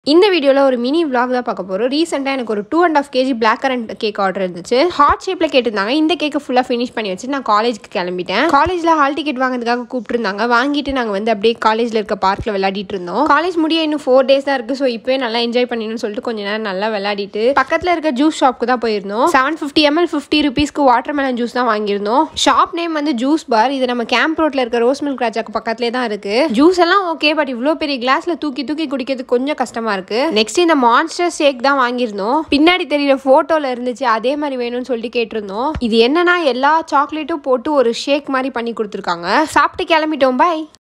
இந்த வீடியோவில் ஒரு மினி vlog தான் பார்க்க போகிறோம் ரீசெண்டாக எனக்கு ஒரு two and half KG black currant cake order இருந்துச்சு ஹார்ட் ஷேப்பில் கேட்டிருந்தாங்க இந்த கேக்கை ஃபுல்லாக ஃபினிஷ் பண்ணி வச்சு நான் காலேஜ்க்கு கிளம்பிட்டேன் காலேஜில் ஹால் டிக்கெட் வாங்குறதுக்காக கூப்பிட்டுருந்தாங்க வாங்கிட்டு நாங்கள் வந்து அப்படியே காலேஜில் இருக்க பார்க்கில் விளையாடிட்டு இருந்தோம் காலேஜ் முடிய இன்னும் ஃபோர் டேஸ் தான் இருக்குது ஸோ இப்போயே நல்லா என்ஜாய் பண்ணிடணும்னு சொல்லிட்டு கொஞ்ச நேரம் நல்லா விளையாடிட்டு பக்கத்தில் இருக்க ஜூஸ் ஷாப்க்கு தான் போயிருந்தோம் செவன் ஃபிஃப்டி எம்எல் ஃபிஃப்டி ருபீஸ்க்கு வாட்டர் மெலன் ஜூஸ் தான் வாங்கியிருந்தோம் ஷாப் நேம் வந்து ஜூஸ் பார் இது நம்ம கேம்ப் ரோட்ல இருக்க ரோஸ் மில்க் ராஜாக்கு பக்கத்துலேயே தான் இருக்கு ஜூஸ் எல்லாம் ஓகே பட் இவ்வளோ பெரிய கிளாஸ்ல தூக்கி தூக்கி குடிக்கிறது கொஞ்சம் கஷ்டமா இருக்கு நெக்ஸ்ட் இந்த மான்ஸ்டர் ஷேக் தான் வாங்கியிருந்தோம் பின்னாடி தெரியுற போட்டோல இருந்துச்சு அதே மாதிரி வேணும்னு சொல்லிட்டு கேட்டிருந்தோம் இது என்னன்னா எல்லா சாக்லேட்டும் போட்டு ஒரு ஷேக் மாதிரி பண்ணி கொடுத்துருக்காங்க சாப்பிட்டு கிளம்பிட்டோம் பாய்